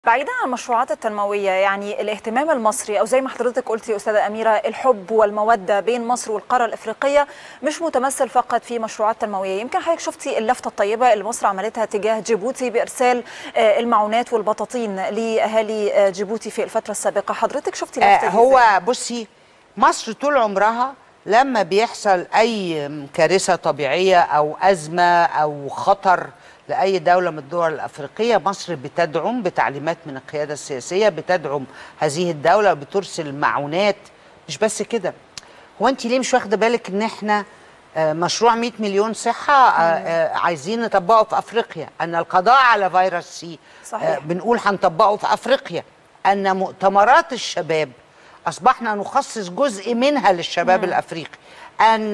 بعيدا عن المشروعات التنموية يعني الاهتمام المصري أو زي ما حضرتك قلتي أستاذة أميرة الحب والمودة بين مصر والقارة الإفريقية مش متمثل فقط في مشروعات تنموية يمكن حضرتك شفتي اللفتة الطيبة اللي مصر عملتها تجاه جيبوتي بإرسال المعونات والبطاطين لأهالي جيبوتي في الفترة السابقة حضرتك شفتي اللفتة آه هو بصي مصر طول عمرها لما بيحصل أي كارثة طبيعية أو أزمة أو خطر لأي دولة من الدول الأفريقية مصر بتدعم بتعليمات من القيادة السياسية بتدعم هذه الدولة بترسل معونات مش بس كده هو أنت ليه مش واخدة بالك إن إحنا مشروع 100 مليون صحة عايزين نطبقه في أفريقيا أن القضاء على فيروس سي صحيح. بنقول هنطبقه في أفريقيا أن مؤتمرات الشباب أصبحنا نخصص جزء منها للشباب مم. الأفريقي أن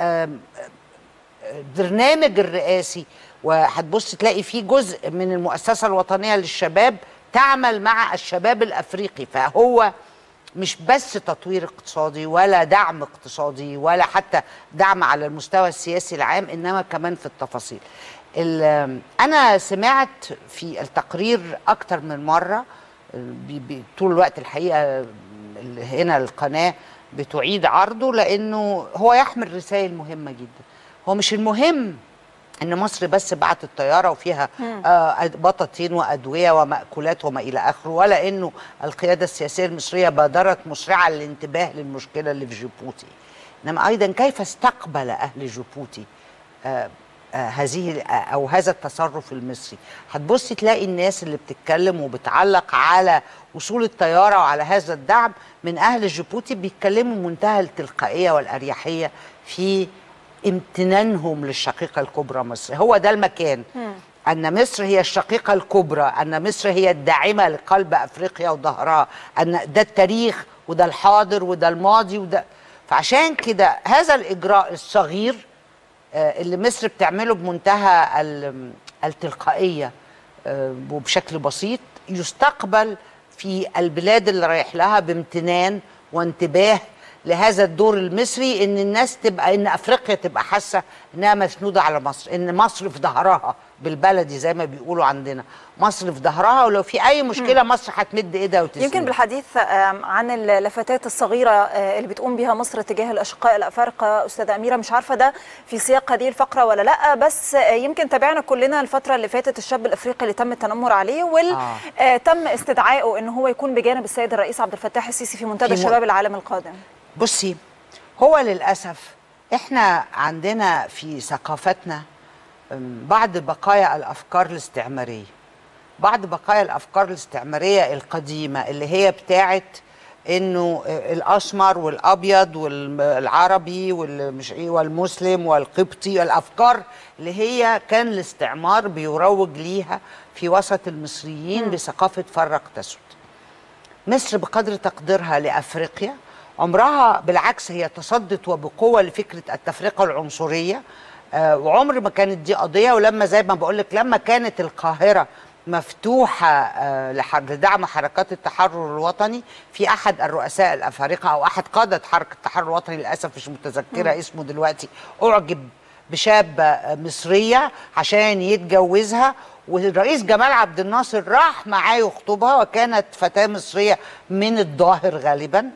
برنامج الرئاسي وهتبص تلاقي فيه جزء من المؤسسة الوطنية للشباب تعمل مع الشباب الأفريقي فهو مش بس تطوير اقتصادي ولا دعم اقتصادي ولا حتى دعم على المستوى السياسي العام إنما كمان في التفاصيل أنا سمعت في التقرير أكتر من مرة طول الوقت الحقيقة هنا القناة بتعيد عرضه لأنه هو يحمل رسائل مهمة جدا هو مش المهم ان مصر بس بعت الطياره وفيها آه بطاطين وادويه وماكولات وما الى اخره ولا انه القياده السياسيه المصريه بادرت مسرعه للانتباه للمشكله اللي في جيبوتي انما ايضا كيف استقبل اهل جيبوتي آه آه هذه او هذا التصرف المصري هتبصي تلاقي الناس اللي بتتكلم وبتعلق على وصول الطياره وعلى هذا الدعم من اهل جيبوتي بيتكلموا منتهى التلقائيه والاريحيه في امتنانهم للشقيقة الكبرى مصر هو ده المكان م. أن مصر هي الشقيقة الكبرى أن مصر هي الداعمة لقلب أفريقيا وظهرها أن ده التاريخ وده الحاضر وده الماضي وده فعشان كده هذا الإجراء الصغير اللي مصر بتعمله بمنتهى التلقائية وبشكل بسيط يستقبل في البلاد اللي رايح لها بامتنان وانتباه لهذا الدور المصري ان الناس تبقى ان افريقيا تبقى حاسه انها مسنوده على مصر ان مصر في ظهرها بالبلدي زي ما بيقولوا عندنا مصر في ظهرها ولو في اي مشكله م. مصر هتمد ايدها وتسند يمكن بالحديث عن اللفتات الصغيره اللي بتقوم بها مصر تجاه الاشقاء الافارقه استاذه اميره مش عارفه ده في سياق هذه الفقره ولا لا بس يمكن تابعنا كلنا الفتره اللي فاتت الشاب الافريقي اللي تم التنمر عليه واللي آه. تم استدعائه ان هو يكون بجانب السيد الرئيس عبد الفتاح السيسي في منتدى الشباب العالم القادم بصي هو للأسف احنا عندنا في ثقافتنا بعض بقايا الأفكار الاستعمارية بعض بقايا الأفكار الاستعمارية القديمة اللي هي بتاعت انه الاسمر والابيض والعربي والمش ايه والمسلم والقبطي الافكار اللي هي كان الاستعمار بيروج ليها في وسط المصريين بثقافه فرق تسد مصر بقدر تقديرها لافريقيا عمرها بالعكس هي تصدت وبقوه لفكره التفرقه العنصريه آه وعمر ما كانت دي قضيه ولما زي ما بقول لك لما كانت القاهره مفتوحه آه لدعم حركات التحرر الوطني في احد الرؤساء الافارقه او احد قاده حركه التحرر الوطني للاسف مش متذكره م. اسمه دلوقتي اعجب بشابه مصريه عشان يتجوزها والرئيس جمال عبد الناصر راح معاه يخطبها وكانت فتاه مصريه من الظاهر غالبا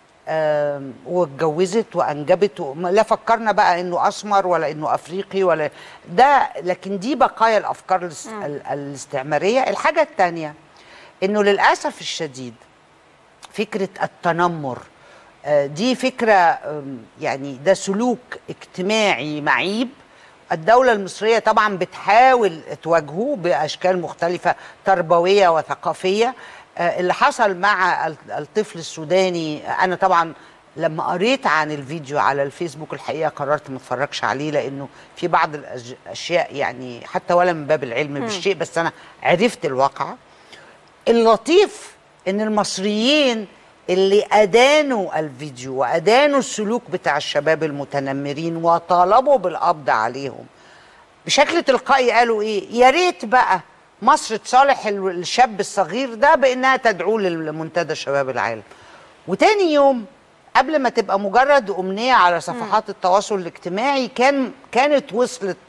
واتجوزت وانجبت لا فكرنا بقى انه اسمر ولا انه افريقي ولا ده لكن دي بقايا الافكار الاستعماريه الحاجه الثانيه انه للاسف الشديد فكره التنمر دي فكره يعني ده سلوك اجتماعي معيب الدولة المصرية طبعا بتحاول تواجهه بأشكال مختلفة تربوية وثقافية اللي حصل مع الطفل السوداني انا طبعا لما قريت عن الفيديو على الفيسبوك الحقيقه قررت ما اتفرجش عليه لانه في بعض الاشياء يعني حتى ولا من باب العلم بالشيء بس انا عرفت الواقعه اللطيف ان المصريين اللي ادانوا الفيديو وادانوا السلوك بتاع الشباب المتنمرين وطالبوا بالقبض عليهم بشكل تلقائي قالوا ايه يا ريت بقى مصر تصالح الشاب الصغير ده بانها تدعوه لمنتدى شباب العالم وتاني يوم قبل ما تبقى مجرد امنيه على صفحات التواصل الاجتماعي كان كانت وصلت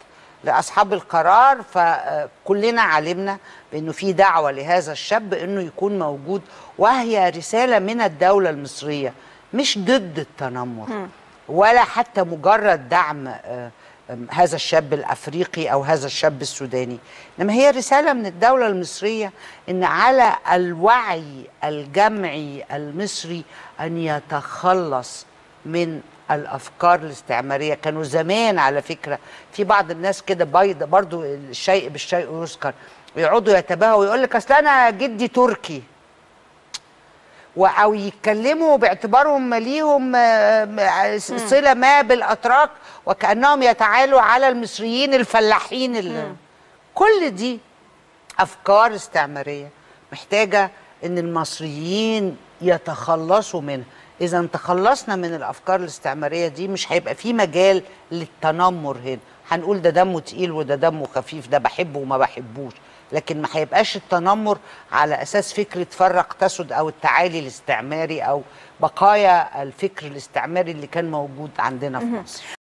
لاصحاب القرار فكلنا علمنا بانه في دعوه لهذا الشاب انه يكون موجود وهي رساله من الدوله المصريه مش ضد التنمر ولا حتى مجرد دعم آه، آم، هذا الشاب الافريقي او هذا الشاب السوداني انما هي رساله من الدوله المصريه ان على الوعي الجمعي المصري ان يتخلص من الافكار الاستعماريه كانوا زمان على فكره في بعض الناس كده بيض برضو الشيء بالشيء يذكر يقعدوا يتباهوا ويقول لك اصل انا جدي تركي و- او يتكلموا باعتبارهم ليهم آه، صله ما بالاتراك وكانهم يتعالوا على المصريين الفلاحين اللي كل دي افكار استعماريه محتاجه ان المصريين يتخلصوا منها اذا تخلصنا من الافكار الاستعماريه دي مش هيبقى في مجال للتنمر هنا هنقول ده دمه تقيل وده دمه خفيف ده بحبه وما بحبوش لكن ما هيبقاش التنمر على اساس فكره فرق تسد او التعالي الاستعماري او بقايا الفكر الاستعماري اللي كان موجود عندنا في مصر